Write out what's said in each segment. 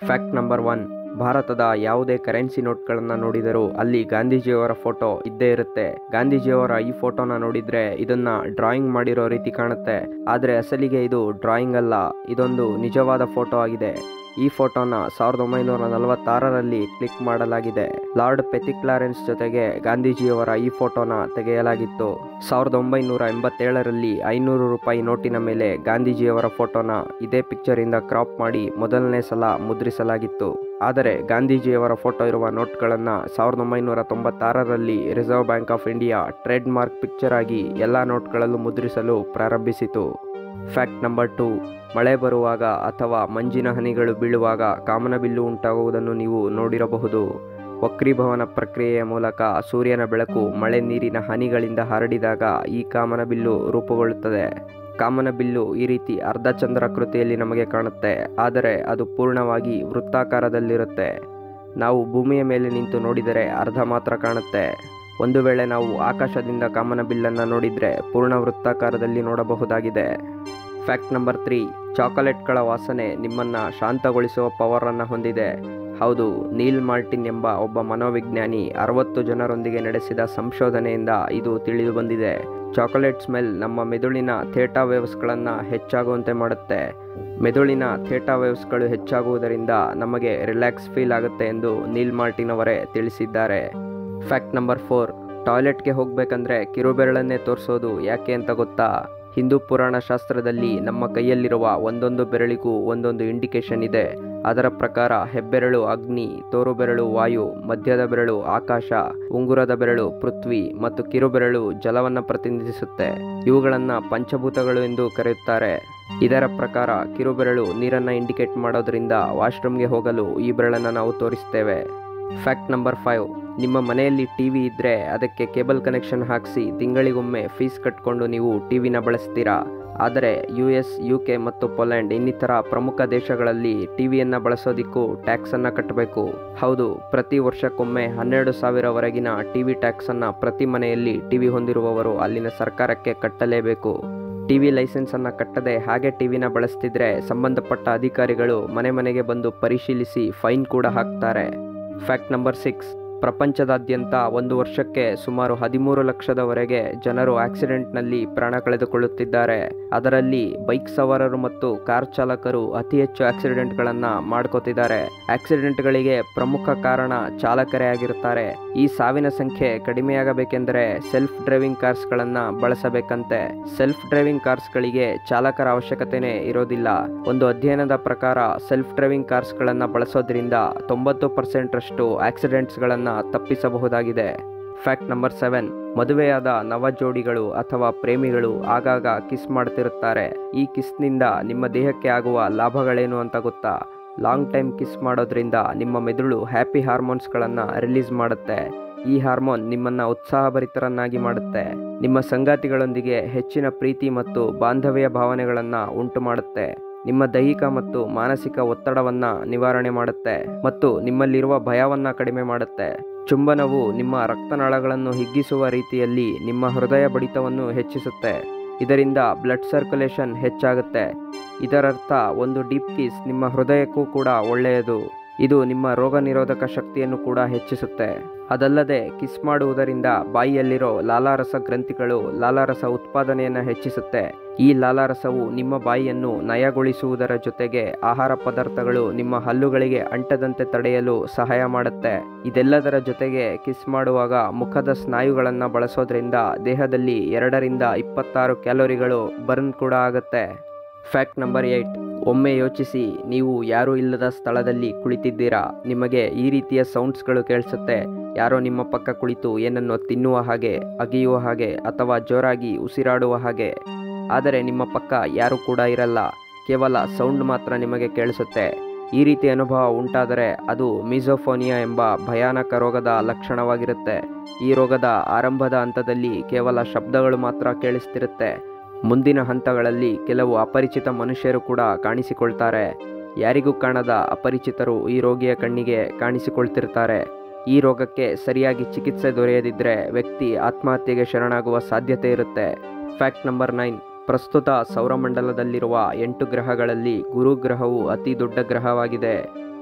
fact number one ಭಾರತದ ಯಾವುದೇ currency ನೋಟ್ಗಳನ್ನು ನೋಡಿದರೂ ಅಲ್ಲಿ ಗಾಂಧೀಜಿಯವರ ಫೋಟೋ ಇದ್ದೇ ಇರುತ್ತೆ ಗಾಂಧೀಜಿಯವರ ಈ ಫೋಟೋನ ನೋಡಿದ್ರೆ ಇದನ್ನ ಡ್ರಾಯಿಂಗ್ ಮಾಡಿರೋ ರೀತಿ ಕಾಣುತ್ತೆ ಆದರೆ ಅಸಲಿಗೆ ಇದು ಡ್ರಾಯಿಂಗ್ ಅಲ್ಲ ಇದೊಂದು ನಿಜವಾದ ಫೋಟೋ ಆಗಿದೆ ಈ ಫೋಟೋನ ಸಾವಿರದ ಒಂಬೈನೂರ ನಲವತ್ತಾರರಲ್ಲಿ ಕ್ಲಿಕ್ ಮಾಡಲಾಗಿದೆ ಲಾರ್ಡ್ ಪೆಥಿಕ್ ಲಾರೆನ್ಸ್ ಜೊತೆಗೆ ಗಾಂಧೀಜಿಯವರ ಈ ಫೋಟೋನ ತೆಗೆಯಲಾಗಿತ್ತು ಸಾವಿರದ ಒಂಬೈನೂರ ಎಂಬತ್ತೇಳರಲ್ಲಿ ಐನೂರು ರೂಪಾಯಿ ನೋಟಿನ ಮೇಲೆ ಗಾಂಧೀಜಿಯವರ ಫೋಟೋನ ಇದೇ ಪಿಕ್ಚರ್ ಇಂದ ಕ್ರಾಪ್ ಮಾಡಿ ಮೊದಲನೇ ಸಲ ಮುದ್ರಿಸಲಾಗಿತ್ತು ಆದರೆ ಗಾಂಧೀಜಿಯವರ ಫೋಟೋ ಇರುವ ನೋಟ್ಗಳನ್ನು ಸಾವಿರದ ಒಂಬೈನೂರ ತೊಂಬತ್ತಾರರಲ್ಲಿ Reserve Bank of India trade mark picture ಆಗಿ ಎಲ್ಲ ನೋಟ್ಗಳಲ್ಲೂ ಮುದ್ರಿಸಲು ಪ್ರಾರಂಭಿಸಿತು ಫ್ಯಾಕ್ಟ್ ನಂಬರ್ ಟು ಮಳೆ ಬರುವಾಗ ಅಥವಾ ಮಂಜಿನ ಹನಿಗಳು ಬೀಳುವಾಗ ಕಾಮನಬಿಲ್ಲು ಉಂಟಾಗುವುದನ್ನು ನೀವು ನೋಡಿರಬಹುದು ವಕ್ರೀಭವನ ಪ್ರಕ್ರಿಯೆಯ ಮೂಲಕ ಸೂರ್ಯನ ಬೆಳಕು ಮಳೆ ನೀರಿನ ಹನಿಗಳಿಂದ ಹರಡಿದಾಗ ಈ ಕಾಮನಬಿಲ್ಲು ರೂಪುಗೊಳ್ಳುತ್ತದೆ ಕಾಮನಬಿಲ್ಲು ಈ ರೀತಿ ಅರ್ಧಚಂದ್ರಾಕೃತಿಯಲ್ಲಿ ನಮಗೆ ಕಾಣುತ್ತೆ ಆದರೆ ಅದು ಪೂರ್ಣವಾಗಿ ವೃತ್ತಾಕಾರದಲ್ಲಿರುತ್ತೆ ನಾವು ಭೂಮಿಯ ಮೇಲೆ ನಿಂತು ನೋಡಿದರೆ ಅರ್ಧ ಮಾತ್ರ ಕಾಣುತ್ತೆ ಒಂದು ವೇಳೆ ನಾವು ಆಕಾಶದಿಂದ ಕಾಮನಬಿಲ್ಲನ್ನು ನೋಡಿದರೆ ಪೂರ್ಣ ವೃತ್ತಾಕಾರದಲ್ಲಿ ನೋಡಬಹುದಾಗಿದೆ ಫ್ಯಾಕ್ಟ್ ನಂಬರ್ ತ್ರೀ ಚಾಕೊಲೇಟ್ಗಳ ವಾಸನೆ ನಿಮ್ಮನ್ನು ಶಾಂತಗೊಳಿಸುವ ಪವರನ್ನು ಹೊಂದಿದೆ ಹೌದು ನೀಲ್ ಮಾರ್ಟಿನ್ ಎಂಬ ಒಬ್ಬ ಮನೋವಿಜ್ಞಾನಿ ಅರವತ್ತು ಜನರೊಂದಿಗೆ ನಡೆಸಿದ ಸಂಶೋಧನೆಯಿಂದ ಇದು ತಿಳಿದು ಬಂದಿದೆ ಚಾಕೊಲೇಟ್ ಸ್ಮೆಲ್ ನಮ್ಮ ಮೆದುಳಿನ ಥೇಟಾ ವೇವ್ಸ್ಗಳನ್ನು ಹೆಚ್ಚಾಗುವಂತೆ ಮಾಡುತ್ತೆ ಮೆದುಳಿನ ಥೇಟಾ ವೇವ್ಸ್ಗಳು ಹೆಚ್ಚಾಗುವುದರಿಂದ ನಮಗೆ ರಿಲ್ಯಾಕ್ಸ್ ಫೀಲ್ ಆಗುತ್ತೆ ಎಂದು ನೀಲ್ ಮಾರ್ಟಿನ್ ಅವರೇ ತಿಳಿಸಿದ್ದಾರೆ ಫ್ಯಾಕ್ಟ್ ನಂಬರ್ ಫೋರ್ ಟಾಯ್ಲೆಟ್ಗೆ ಹೋಗಬೇಕಂದ್ರೆ ಕಿರುಬೆರಳನ್ನೇ ತೋರಿಸೋದು ಯಾಕೆ ಅಂತ ಗೊತ್ತಾ ಹಿಂದೂ ಪುರಾಣ ಶಾಸ್ತ್ರದಲ್ಲಿ ನಮ್ಮ ಕೈಯಲ್ಲಿರುವ ಒಂದೊಂದು ಬೆರಳಿಗೂ ಒಂದೊಂದು ಇಂಡಿಕೇಶನ್ ಇದೆ ಅದರ ಪ್ರಕಾರ ಹೆಬ್ಬೆರಳು ಅಗ್ನಿ ತೋರು ಬೆರಳು ವಾಯು ಮಧ್ಯದ ಬೆರಳು ಆಕಾಶ ಉಂಗುರದ ಬೆರಳು ಪೃಥ್ವಿ ಮತ್ತು ಕಿರುಬೆರಳು ಜಲವನ್ನು ಪ್ರತಿನಿಧಿಸುತ್ತೆ ಇವುಗಳನ್ನು ಪಂಚಭೂತಗಳು ಎಂದು ಕರೆಯುತ್ತಾರೆ ಇದರ ಪ್ರಕಾರ ಕಿರುಬೆರಳು ನೀರನ್ನು ಇಂಡಿಕೇಟ್ ಮಾಡೋದ್ರಿಂದ ವಾಶ್ರೂಮ್ಗೆ ಹೋಗಲು ಈ ಬೆರಳನ್ನು ನಾವು ತೋರಿಸ್ತೇವೆ ಫ್ಯಾಕ್ಟ್ ನಂಬರ್ ಫೈವ್ ನಿಮ್ಮ ಮನೆಯಲ್ಲಿ ಟಿ ವಿ ಇದ್ದರೆ ಅದಕ್ಕೆ ಕೇಬಲ್ ಕನೆಕ್ಷನ್ ಹಾಕಿಸಿ ತಿಂಗಳಿಗೊಮ್ಮೆ ಫೀಸ್ ಕಟ್ಕೊಂಡು ನೀವು ಟಿ ವಿನ ಬಳಸ್ತೀರಾ ಆದರೆ ಯು ಎಸ್ ಯು ಕೆ ಮತ್ತು ಪೋಲೆಂಡ್ ಇನ್ನಿತರ ಪ್ರಮುಖ ದೇಶಗಳಲ್ಲಿ ಟಿ ವಿಯನ್ನು ಬಳಸೋದಿಕ್ಕೂ ಟ್ಯಾಕ್ಸನ್ನು ಕಟ್ಟಬೇಕು ಹೌದು ಪ್ರತಿ ವರ್ಷಕ್ಕೊಮ್ಮೆ ಹನ್ನೆರಡು ಸಾವಿರವರೆಗಿನ ಟಿ ವಿ ಟ್ಯಾಕ್ಸನ್ನು ಪ್ರತಿ ಮನೆಯಲ್ಲಿ ಟಿ ವಿ ಹೊಂದಿರುವವರು ಅಲ್ಲಿನ ಸರ್ಕಾರಕ್ಕೆ ಕಟ್ಟಲೇಬೇಕು ಟಿ ವಿ ಲೈಸೆನ್ಸನ್ನು ಕಟ್ಟದೆ ಹಾಗೆ ಟಿವಿನ ಬಳಸ್ತಿದ್ರೆ ಸಂಬಂಧಪಟ್ಟ ಅಧಿಕಾರಿಗಳು ಮನೆ ಮನೆಗೆ ಬಂದು ಪರಿಶೀಲಿಸಿ ಫೈನ್ ಕೂಡ ಹಾಕ್ತಾರೆ ಫ್ಯಾಕ್ಟ್ ನಂಬರ್ ಸಿಕ್ಸ್ ಪ್ರಪಂಚದಾದ್ಯಂತ ಒಂದು ವರ್ಷಕ್ಕೆ ಸುಮಾರು ಹದಿಮೂರು ಲಕ್ಷದವರೆಗೆ ಜನರು ಆಕ್ಸಿಡೆಂಟ್ನಲ್ಲಿ ಪ್ರಾಣ ಕಳೆದುಕೊಳ್ಳುತ್ತಿದ್ದಾರೆ ಅದರಲ್ಲಿ ಬೈಕ್ ಸವಾರರು ಮತ್ತು ಕಾರ್ ಚಾಲಕರು ಅತಿ ಹೆಚ್ಚು ಆಕ್ಸಿಡೆಂಟ್ಗಳನ್ನು ಮಾಡ್ಕೋತಿದ್ದಾರೆ ಆಕ್ಸಿಡೆಂಟ್ಗಳಿಗೆ ಪ್ರಮುಖ ಕಾರಣ ಚಾಲಕರೇ ಆಗಿರುತ್ತಾರೆ ಈ ಸಾವಿನ ಸಂಖ್ಯೆ ಕಡಿಮೆಯಾಗಬೇಕೆಂದರೆ ಸೆಲ್ಫ್ ಡ್ರೈವಿಂಗ್ ಕಾರ್ಸ್ಗಳನ್ನು ಬಳಸಬೇಕಂತೆ ಸೆಲ್ಫ್ ಡ್ರೈವಿಂಗ್ ಕಾರ್ಸ್ಗಳಿಗೆ ಚಾಲಕರ ಅವಶ್ಯಕತೆನೇ ಇರೋದಿಲ್ಲ ಒಂದು ಅಧ್ಯಯನದ ಪ್ರಕಾರ ಸೆಲ್ಫ್ ಡ್ರೈವಿಂಗ್ ಕಾರ್ಸ್ಗಳನ್ನು ಬಳಸೋದ್ರಿಂದ ತೊಂಬತ್ತು ಪರ್ಸೆಂಟ್ ರಷ್ಟು ಆಕ್ಸಿಡೆಂಟ್ಸ್ಗಳನ್ನು ತಪ್ಪಿಸಬಹುದಾಗಿದೆ ಫ್ಯಾಕ್ಟ್ ನಂಬರ್ ಸೆವೆನ್ ಮದುವೆಯಾದ ನವ ಜೋಡಿಗಳು ಅಥವಾ ಪ್ರೇಮಿಗಳು ಆಗಾಗ ಕಿಸ್ ಮಾಡ್ತಿರುತ್ತಾರೆ ಈ ಕಿಸ್ನಿಂದ ನಿಮ್ಮ ದೇಹಕ್ಕೆ ಆಗುವ ಲಾಭಗಳೇನು ಅಂತ ಗೊತ್ತಾ ಲಾಂಗ್ ಟೈಮ್ ಕಿಸ್ ಮಾಡೋದ್ರಿಂದ ನಿಮ್ಮ ಮೆದುಳು ಹ್ಯಾಪಿ ಹಾರ್ಮೋನ್ಸ್ಗಳನ್ನು ರಿಲೀಸ್ ಮಾಡುತ್ತೆ ಈ ಹಾರ್ಮೋನ್ ನಿಮ್ಮನ್ನ ಉತ್ಸಾಹಭರಿತರನ್ನಾಗಿ ಮಾಡುತ್ತೆ ನಿಮ್ಮ ಸಂಗಾತಿಗಳೊಂದಿಗೆ ಹೆಚ್ಚಿನ ಪ್ರೀತಿ ಮತ್ತು ಬಾಂಧವ್ಯ ಭಾವನೆಗಳನ್ನು ಉಂಟು ಮಾಡುತ್ತೆ ನಿಮ್ಮ ದೈಹಿಕ ಮತ್ತು ಮಾನಸಿಕ ಒತ್ತಡವನ್ನ ನಿವಾರಣೆ ಮಾಡುತ್ತೆ ಮತ್ತು ನಿಮ್ಮಲ್ಲಿರುವ ಭಯವನ್ನ ಕಡಿಮೆ ಮಾಡುತ್ತೆ ಚುಂಬನವು ನಿಮ್ಮ ರಕ್ತನಾಳಗಳನ್ನು ಹಿಗ್ಗಿಸುವ ರೀತಿಯಲ್ಲಿ ನಿಮ್ಮ ಹೃದಯ ಬಡಿತವನ್ನು ಹೆಚ್ಚಿಸುತ್ತೆ ಇದರಿಂದ ಬ್ಲಡ್ ಸರ್ಕ್ಯುಲೇಷನ್ ಹೆಚ್ಚಾಗುತ್ತೆ ಇದರರ್ಥ ಒಂದು ಡೀಪ್ ಕಿಸ್ ನಿಮ್ಮ ಹೃದಯಕ್ಕೂ ಕೂಡ ಒಳ್ಳೆಯದು ಇದು ನಿಮ್ಮ ರೋಗ ನಿರೋಧಕ ಶಕ್ತಿಯನ್ನು ಕೂಡ ಹೆಚ್ಚಿಸುತ್ತೆ ಅದಲ್ಲದೆ ಕಿಸ್ ಮಾಡುವುದರಿಂದ ಬಾಯಿಯಲ್ಲಿರೋ ಲಾಲಾರಸ ಗ್ರಂಥಿಗಳು ಲಾಲಾರಸ ಉತ್ಪಾದನೆಯನ್ನು ಹೆಚ್ಚಿಸುತ್ತೆ ಈ ಲಾಲಾರಸವು ನಿಮ್ಮ ಬಾಯಿಯನ್ನು ನಯಗೊಳಿಸುವುದರ ಜೊತೆಗೆ ಆಹಾರ ಪದಾರ್ಥಗಳು ನಿಮ್ಮ ಹಲ್ಲುಗಳಿಗೆ ಅಂಟದಂತೆ ತಡೆಯಲು ಸಹಾಯ ಮಾಡುತ್ತೆ ಇದೆಲ್ಲದರ ಜೊತೆಗೆ ಕಿಸ್ ಮಾಡುವಾಗ ಮುಖದ ಸ್ನಾಯುಗಳನ್ನು ಬಳಸೋದ್ರಿಂದ ದೇಹದಲ್ಲಿ ಎರಡರಿಂದ ಇಪ್ಪತ್ತಾರು ಕ್ಯಾಲೋರಿಗಳು ಬರ್ನ್ ಕೂಡ ಆಗುತ್ತೆ ಫ್ಯಾಕ್ಟ್ ನಂಬರ್ ಏಯ್ಟ್ ಒಮ್ಮೆ ಯೋಚಿಸಿ ನೀವು ಯಾರೂ ಇಲ್ಲದ ಸ್ಥಳದಲ್ಲಿ ಕುಳಿತಿದ್ದೀರಾ ನಿಮಗೆ ಈ ರೀತಿಯ ಸೌಂಡ್ಸ್ಗಳು ಕೇಳಿಸುತ್ತೆ ಯಾರೋ ನಿಮ್ಮ ಪಕ್ಕ ಕುಳಿತು ಏನನ್ನು ತಿನ್ನುವ ಹಾಗೆ ಅಗಿಯುವ ಹಾಗೆ ಅಥವಾ ಜೋರಾಗಿ ಉಸಿರಾಡುವ ಹಾಗೆ ಆದರೆ ನಿಮ್ಮ ಪಕ್ಕ ಯಾರೂ ಕೂಡ ಇರಲ್ಲ ಕೇವಲ ಸೌಂಡ್ ಮಾತ್ರ ನಿಮಗೆ ಕೇಳಿಸುತ್ತೆ ಈ ರೀತಿ ಅನುಭವ ಉಂಟಾದರೆ ಅದು ಮಿಸೋಫೋನಿಯಾ ಎಂಬ ಭಯಾನಕ ರೋಗದ ಲಕ್ಷಣವಾಗಿರುತ್ತೆ ಈ ರೋಗದ ಆರಂಭದ ಹಂತದಲ್ಲಿ ಕೇವಲ ಶಬ್ದಗಳು ಮಾತ್ರ ಕೇಳಿಸ್ತಿರುತ್ತೆ ಮುಂದಿನ ಹಂತಗಳಲ್ಲಿ ಕೆಲವು ಅಪರಿಚಿತ ಮನುಷ್ಯರು ಕೂಡ ಕಾಣಿಸಿಕೊಳ್ತಾರೆ ಯಾರಿಗೂ ಕಾಣದ ಅಪರಿಚಿತರು ಈ ರೋಗಿಯ ಕಣ್ಣಿಗೆ ಕಾಣಿಸಿಕೊಳ್ತಿರ್ತಾರೆ ಈ ರೋಗಕ್ಕೆ ಸರಿಯಾಗಿ ಚಿಕಿತ್ಸೆ ದೊರೆಯದಿದ್ದರೆ ವ್ಯಕ್ತಿ ಆತ್ಮಹತ್ಯೆಗೆ ಶರಣಾಗುವ ಸಾಧ್ಯತೆ ಇರುತ್ತೆ ಫ್ಯಾಕ್ಟ್ ನಂಬರ್ ನೈನ್ ಪ್ರಸ್ತುತ ಸೌರಮಂಡಲದಲ್ಲಿರುವ ಎಂಟು ಗ್ರಹಗಳಲ್ಲಿ ಗುರು ಗ್ರಹವು ಅತಿ ದೊಡ್ಡ ಗ್ರಹವಾಗಿದೆ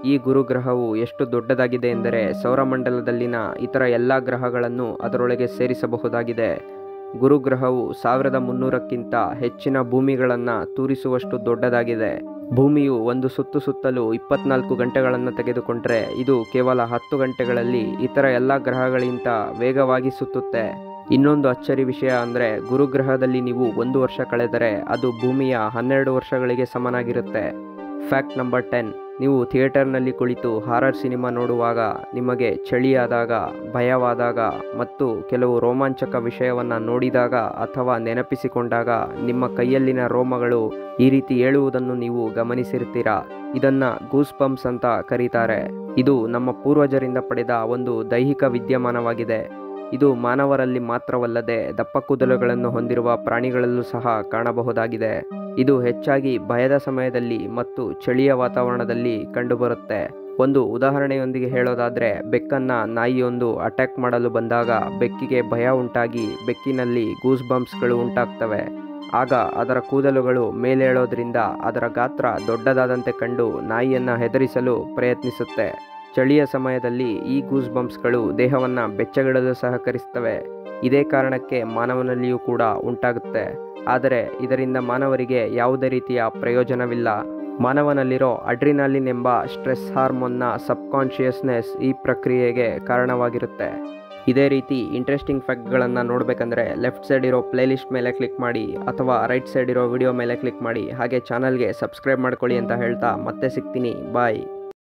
ಈ ಗುರುಗ್ರಹವು ಎಷ್ಟು ದೊಡ್ಡದಾಗಿದೆ ಎಂದರೆ ಸೌರಮಂಡಲದಲ್ಲಿನ ಇತರ ಎಲ್ಲ ಗ್ರಹಗಳನ್ನು ಅದರೊಳಗೆ ಸೇರಿಸಬಹುದಾಗಿದೆ ಗುರುಗ್ರಹವು ಸಾವಿರದ ಮುನ್ನೂರಕ್ಕಿಂತ ಹೆಚ್ಚಿನ ಭೂಮಿಗಳನ್ನು ತೂರಿಸುವಷ್ಟು ದೊಡ್ಡದಾಗಿದೆ ಭೂಮಿಯು ಒಂದು ಸುತ್ತು ಸುತ್ತಲು ಇಪ್ಪತ್ನಾಲ್ಕು ಗಂಟೆಗಳನ್ನು ತೆಗೆದುಕೊಂಡ್ರೆ ಇದು ಕೇವಲ ಹತ್ತು ಗಂಟೆಗಳಲ್ಲಿ ಇತರ ಎಲ್ಲ ಗ್ರಹಗಳಿಗಿಂತ ವೇಗವಾಗಿ ಸುತ್ತುತ್ತೆ ಇನ್ನೊಂದು ಅಚ್ಚರಿ ವಿಷಯ ಅಂದರೆ ಗುರುಗ್ರಹದಲ್ಲಿ ನೀವು ಒಂದು ವರ್ಷ ಕಳೆದರೆ ಅದು ಭೂಮಿಯ ಹನ್ನೆರಡು ವರ್ಷಗಳಿಗೆ ಸಮನಾಗಿರುತ್ತೆ ಫ್ಯಾಕ್ಟ್ ನಂಬರ್ ಟೆನ್ ನೀವು ಥಿಯೇಟರ್ನಲ್ಲಿ ಕುಳಿತು ಹಾರರ್ ಸಿನಿಮಾ ನೋಡುವಾಗ ನಿಮಗೆ ಚಳಿಯಾದಾಗ ಭಯವಾದಾಗ ಮತ್ತು ಕೆಲವು ರೋಮಾಂಚಕ ವಿಷಯವನ್ನು ನೋಡಿದಾಗ ಅಥವಾ ನೆನಪಿಸಿಕೊಂಡಾಗ ನಿಮ್ಮ ಕೈಯಲ್ಲಿನ ರೋಮಗಳು ಈ ರೀತಿ ಏಳುವುದನ್ನು ನೀವು ಗಮನಿಸಿರ್ತೀರಾ ಇದನ್ನ ಗೂಸ್ ಬಂಪ್ಸ್ ಅಂತ ಕರೀತಾರೆ ಇದು ನಮ್ಮ ಪೂರ್ವಜರಿಂದ ಪಡೆದ ಒಂದು ದೈಹಿಕ ವಿದ್ಯಮಾನವಾಗಿದೆ ಇದು ಮಾನವರಲ್ಲಿ ಮಾತ್ರವಲ್ಲದೆ ದಪ್ಪ ಕೂದಲುಗಳನ್ನು ಹೊಂದಿರುವ ಪ್ರಾಣಿಗಳಲ್ಲೂ ಸಹ ಕಾಣಬಹುದಾಗಿದೆ ಇದು ಹೆಚ್ಚಾಗಿ ಭಯದ ಸಮಯದಲ್ಲಿ ಮತ್ತು ಚಳಿಯ ವಾತಾವರಣದಲ್ಲಿ ಕಂಡುಬರುತ್ತೆ ಒಂದು ಉದಾಹರಣೆಯೊಂದಿಗೆ ಹೇಳೋದಾದರೆ ಬೆಕ್ಕನ್ನು ನಾಯಿಯೊಂದು ಅಟ್ಯಾಕ್ ಮಾಡಲು ಬಂದಾಗ ಬೆಕ್ಕಿಗೆ ಭಯ ಉಂಟಾಗಿ ಬೆಕ್ಕಿನಲ್ಲಿ ಗೂಸ್ ಬಂಪ್ಸ್ಗಳು ಉಂಟಾಗ್ತವೆ ಆಗ ಅದರ ಕೂದಲುಗಳು ಮೇಲೇಳೋದ್ರಿಂದ ಅದರ ಗಾತ್ರ ದೊಡ್ಡದಾದಂತೆ ಕಂಡು ನಾಯಿಯನ್ನು ಹೆದರಿಸಲು ಪ್ರಯತ್ನಿಸುತ್ತೆ ಚಳಿಯ ಸಮಯದಲ್ಲಿ ಈ ಗೂಸ್ ಬಂಪ್ಸ್ಗಳು ದೇಹವನ್ನು ಬೆಚ್ಚಗಿಡಲು ಸಹಕರಿಸ್ತವೆ ಇದೇ ಕಾರಣಕ್ಕೆ ಮಾನವನಲ್ಲಿಯೂ ಕೂಡ ಉಂಟಾಗುತ್ತೆ ಆದರೆ ಇದರಿಂದ ಮಾನವರಿಗೆ ಯಾವುದೇ ರೀತಿಯ ಪ್ರಯೋಜನವಿಲ್ಲ ಮಾನವನಲ್ಲಿರೋ ಅಡ್ರಿನಾಲಿನ್ ಎಂಬ ಸ್ಟ್ರೆಸ್ ಹಾರ್ಮೋನ್ನ ಸಬ್ಕಾನ್ಷಿಯಸ್ನೆಸ್ ಈ ಪ್ರಕ್ರಿಯೆಗೆ ಕಾರಣವಾಗಿರುತ್ತೆ ಇದೇ ರೀತಿ ಇಂಟ್ರೆಸ್ಟಿಂಗ್ ಫ್ಯಾಕ್ಟ್ಗಳನ್ನು ನೋಡಬೇಕಂದ್ರೆ ಲೆಫ್ಟ್ ಸೈಡ್ ಇರೋ ಪ್ಲೇಲಿಸ್ಟ್ ಮೇಲೆ ಕ್ಲಿಕ್ ಮಾಡಿ ಅಥವಾ ರೈಟ್ ಸೈಡ್ ಇರೋ ವಿಡಿಯೋ ಮೇಲೆ ಕ್ಲಿಕ್ ಮಾಡಿ ಹಾಗೆ ಚಾನಲ್ಗೆ ಸಬ್ಸ್ಕ್ರೈಬ್ ಮಾಡ್ಕೊಳ್ಳಿ ಅಂತ ಹೇಳ್ತಾ ಮತ್ತೆ ಸಿಗ್ತೀನಿ ಬಾಯ್